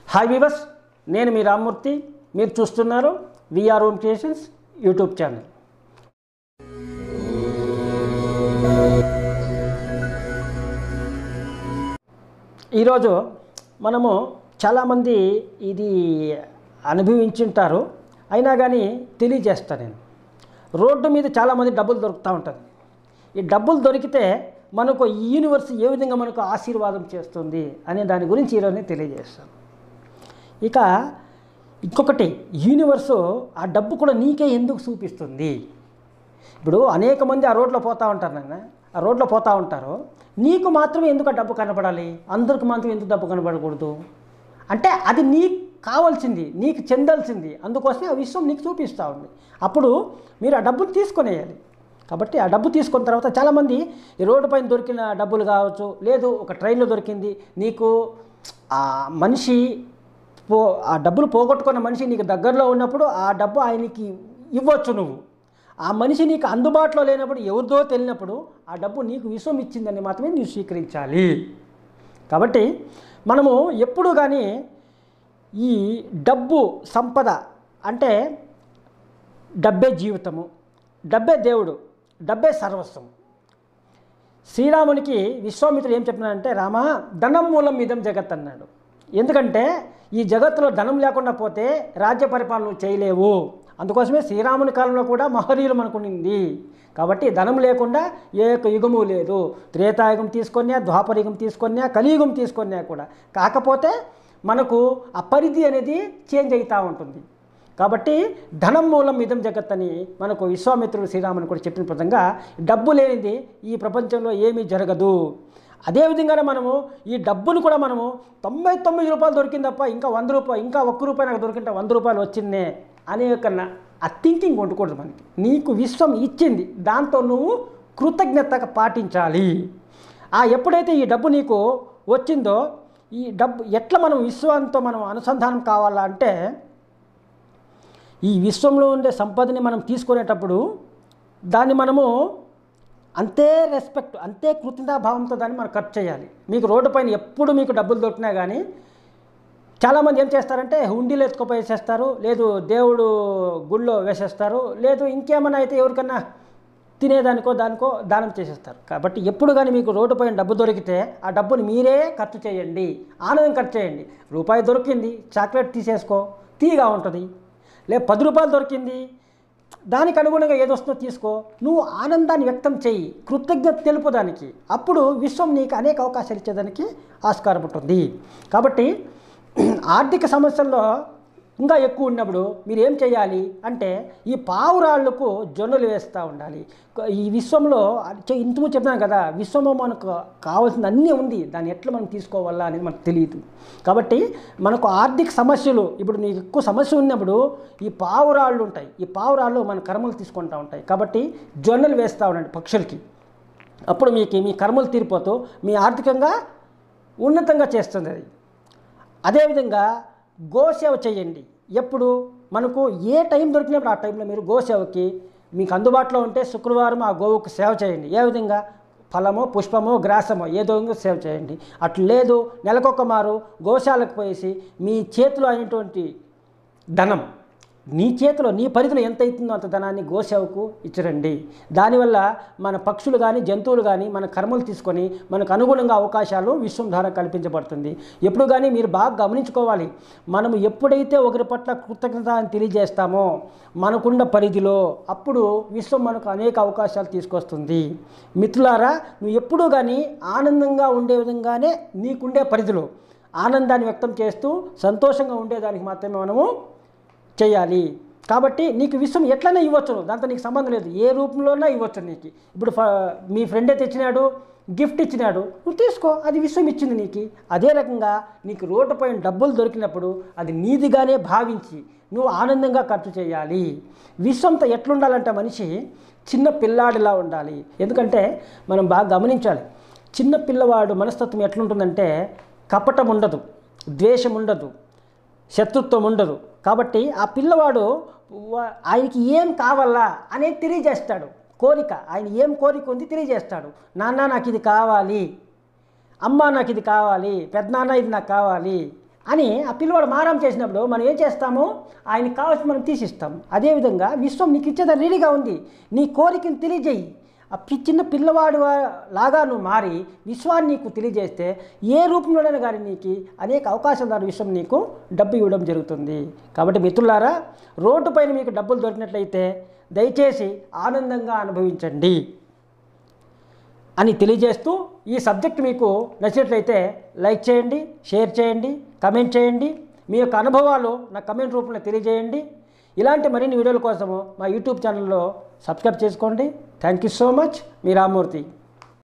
hi వివస్ నేను మీ రామ్మూర్తి మీరు చూస్తున్నారు VR home creations YouTube channel ఈరోజు మనము చాలామంది ఇది అనుభవించుంటారు అయినా కానీ తెలియజేస్తా నేను రోడ్డు మీద చాలామంది డబ్బులు దొరుకుతూ ఉంటుంది ఈ డబ్బులు దొరికితే మనకు ఈ యూనివర్స్ ఏ విధంగా మనకు ఆశీర్వాదం చేస్తుంది అనే దాని గురించి ఈరోజు నేను తెలియజేస్తాను ఇక ఇంకొకటి యూనివర్సు ఆ డబ్బు కూడా నీకే ఎందుకు చూపిస్తుంది ఇప్పుడు అనేక మంది ఆ రోడ్లో పోతూ ఉంటారు నాయన ఆ రోడ్లో పోతూ ఉంటారు నీకు మాత్రమే ఎందుకు ఆ డబ్బు కనపడాలి అందరికి మాత్రం ఎందుకు డబ్బు కనపడకూడదు అంటే అది నీకు కావాల్సింది నీకు చెందాల్సింది అందుకోసమే ఆ విశ్వం నీకు చూపిస్తూ ఉంది అప్పుడు మీరు ఆ డబ్బును తీసుకొనేయాలి కాబట్టి ఆ డబ్బు తీసుకున్న తర్వాత చాలామంది ఈ రోడ్డు పైన దొరికిన డబ్బులు కావచ్చు లేదు ఒక ట్రైన్లో దొరికింది నీకు ఆ మనిషి పో ఆ డబ్బులు పోగొట్టుకున్న మనిషి నీకు దగ్గరలో ఉన్నప్పుడు ఆ డబ్బు ఆయనకి ఇవ్వచ్చు నువ్వు ఆ మనిషి నీకు అందుబాటులో లేనప్పుడు ఎవరిదో తెలియనప్పుడు ఆ డబ్బు నీకు విశ్వం ఇచ్చిందని మాత్రమే నీవు స్వీకరించాలి కాబట్టి మనము ఎప్పుడు కానీ ఈ డబ్బు సంపద అంటే డబ్బే జీవితము డబ్బే దేవుడు డబ్బే సర్వస్వం శ్రీరామునికి విశ్వామిత్రుడు ఏం చెప్పినాడంటే రామ ధనం మూలం ఇదం జగత్ అన్నాడు ఎందుకంటే ఈ జగత్తులో ధనం లేకుండా పోతే రాజ్య పరిపాలన నువ్వు చేయలేవు అందుకోసమే శ్రీరాముని కాలంలో కూడా మహనీయులు మనకునింది కాబట్టి ధనం లేకుండా ఏ యొక్క యుగము లేదు త్రేతాయుగం తీసుకొన్నా ద్వాపరయుగం తీసుకొన్నా కలియుగం తీసుకొన్నా కూడా కాకపోతే మనకు ఆ పరిధి అనేది చేంజ్ అవుతూ ఉంటుంది కాబట్టి ధనం మూలం ఇదం జగత్ అని మనకు విశ్వామిత్రుడు శ్రీరాముని కూడా చెప్పిన విధంగా డబ్బు లేనిది ఈ ప్రపంచంలో ఏమీ జరగదు అదేవిధంగానే మనము ఈ డబ్బును కూడా మనము తొంభై తొమ్మిది రూపాయలు దొరికింది తప్ప ఇంకా వంద రూపాయలు ఇంకా ఒక్క రూపాయి నాకు దొరికింటే వంద రూపాయలు వచ్చిందే అనే యొక్క నా- ఆ థింకింగ్ ఉండకూడదు మనకి నీకు విశ్వం ఇచ్చింది దాంతో నువ్వు కృతజ్ఞత పాటించాలి ఆ ఎప్పుడైతే ఈ డబ్బు నీకు వచ్చిందో ఈ డబ్బు ఎట్లా మనం విశ్వంతో మనం అనుసంధానం కావాలా అంటే ఈ విశ్వంలో ఉండే సంపదని మనం తీసుకునేటప్పుడు దాన్ని మనము అంతే రెస్పెక్ట్ అంతే కృతజ్ఞతాభావంతో దాన్ని మనం ఖర్చు చేయాలి మీకు రోడ్డు పైన ఎప్పుడు మీకు డబ్బులు దొరికినా కానీ చాలామంది ఏం చేస్తారంటే హుండీలు ఎత్తుకుపోయి వేసేస్తారు లేదు దేవుడు గుళ్ళో వేసేస్తారు లేదు ఇంకేమైనా అయితే ఎవరికన్నా తినేదానికో దానికో దానం చేసేస్తారు కాబట్టి ఎప్పుడు కానీ మీకు రోడ్డు పైన డబ్బు దొరికితే ఆ డబ్బుని మీరే ఖర్చు చేయండి ఆనందం ఖర్చు చేయండి రూపాయి దొరికింది చాక్లెట్ తీసేసుకో తీగా ఉంటుంది లే పది రూపాయలు దొరికింది దానికి అనుగుణంగా ఏది వస్తుందో తీసుకో నువ్వు ఆనందాన్ని వ్యక్తం చేయి కృతజ్ఞత తెలుపు దానికి అప్పుడు విశ్వం నీకు అనేక అవకాశాలు ఇచ్చేదానికి ఆస్కారం ఉంటుంది కాబట్టి ఆర్థిక సమస్యల్లో ఇంకా ఎక్కువ ఉన్నప్పుడు మీరు ఏం చేయాలి అంటే ఈ పావురాళ్ళకు జొన్నలు వేస్తూ ఉండాలి ఈ విశ్వంలో చె- ఇంతకు చెప్పినాను కదా విశ్వంలో మనకు కావాల్సిన అన్నీ ఉంది దాన్ని ఎట్లా మనం తీసుకోవాలా అనేది మనకు తెలియదు కాబట్టి మనకు ఆర్థిక సమస్యలు ఇప్పుడు నీకు ఎక్కువ సమస్య ఉన్నప్పుడు ఈ పావురాళ్ళు ఉంటాయి ఈ పావురాళ్ళు మన కర్మలు తీసుకుంటూ ఉంటాయి కాబట్టి జొన్నలు వేస్తూ ఉండండి పక్షులకి అప్పుడు మీకు మీ కర్మలు తీరిపోతూ మీ ఆర్థికంగా ఉన్నతంగా చేస్తుంది అది అదేవిధంగా గోసేవ చేయండి ఎప్పుడు మనకు ఏ టైం దొరికినప్పుడు ఆ టైంలో మీరు గోసేవకి మీకు అందుబాటులో ఉంటే శుక్రవారం ఆ గోవుకు సేవ చేయండి ఏ విధంగా ఫలమో పుష్పమో గ్రాసమో ఏదో విధంగా సేవ చేయండి అట్లు లేదు నెలకొక మారు గోశాలకు పోయేసి మీ చేతిలో అయినటువంటి ధనం నీ చేతిలో నీ పరిధిలో ఎంత అవుతుందో అంత ధనాన్ని గోసేవకు ఇచ్చరండి దానివల్ల మన పక్షులు కానీ జంతువులు కానీ మన కర్మలు తీసుకొని మనకు అనుగుణంగా అవకాశాలు విశ్వం ద్వారా కల్పించబడుతుంది ఎప్పుడు కానీ మీరు బాగా గమనించుకోవాలి మనము ఎప్పుడైతే ఒకరి పట్ల కృతజ్ఞత అని తెలియజేస్తామో మనకున్న పరిధిలో అప్పుడు విశ్వం మనకు అనేక అవకాశాలు తీసుకొస్తుంది మిత్రులారా నువ్వు ఎప్పుడూ కానీ ఆనందంగా ఉండే విధంగానే నీకుండే పరిధిలో ఆనందాన్ని వ్యక్తం చేస్తూ సంతోషంగా ఉండేదానికి మాత్రమే మనము చేయాలి కాబట్టి నీకు విశ్వం ఎట్లనే ఇవ్వచ్చు దాంతో నీకు సంబంధం లేదు ఏ రూపంలోనే ఇవ్వచ్చు నీకు ఇప్పుడు ఫ- మీ ఫ్రెండే తెచ్చినాడు గిఫ్ట్ ఇచ్చినాడు నువ్వు తీసుకో అది విశ్వం ఇచ్చింది నీకు అదే రకంగా నీకు రోడ్డు పైన డబ్బులు దొరికినప్పుడు అది నీదిగానే భావించి నువ్వు ఆనందంగా ఖర్చు చేయాలి విశ్వంతో ఎట్లుండాలంటే మనిషి చిన్న పిల్లాడిలా ఉండాలి ఎందుకంటే మనం బాగా గమనించాలి చిన్న పిల్లవాడు మనస్తత్వం ఎట్లుంటుందంటే కపటం ఉండదు ద్వేషం ఉండదు శత్రుత్వం ఉండదు కాబట్టి ఆ పిల్లవాడు వా- ఆయనకి ఏం కావాలా అనేది తెలియజేస్తాడు కోరిక ఆయన ఏం కోరిక ఉంది తెలియజేస్తాడు నాన్న నాకు ఇది కావాలి అమ్మ నాకు ఇది కావాలి పెద్దనాన్న ఇది నాకు కావాలి అని ఆ పిల్లవాడు మారం చేసినప్పుడు మనం ఏం చేస్తాము ఆయనకి కావాల్సి మనం తీసిస్తాం అదేవిధంగా విశ్వం నీకు ఇచ్చేది రెడీగా ఉంది నీ కోరికను తెలియజేయి ఆ పి- చిన్న పిల్లవాడు వా- లాగా నువ్వు మారి విశ్వాన్ని నీకు తెలియజేస్తే ఏ రూపంలోనైనా కానీ నీకు అనేక అవకాశాలు దాని విశ్వం నీకు డబ్బు ఇవ్వడం జరుగుతుంది కాబట్టి మిత్రులారా రోడ్డు పైన మీకు డబ్బులు దొరికినట్లయితే దయచేసి ఆనందంగా అనుభవించండి అని తెలియజేస్తూ ఈ సబ్జెక్ట్ మీకు నచ్చినట్లయితే లైక్ చేయండి షేర్ చేయండి కమెంట్ చేయండి మీ యొక్క అనుభవాలు నా కమెంట్ రూపంలో తెలియజేయండి ఇలాంటి మరిన్ని వీడియోల కోసము మా యూట్యూబ్ ఛానల్లో సబ్స్క్రైబ్ చేసుకోండి థ్యాంక్ యూ సో మచ్ మీ రామూర్తి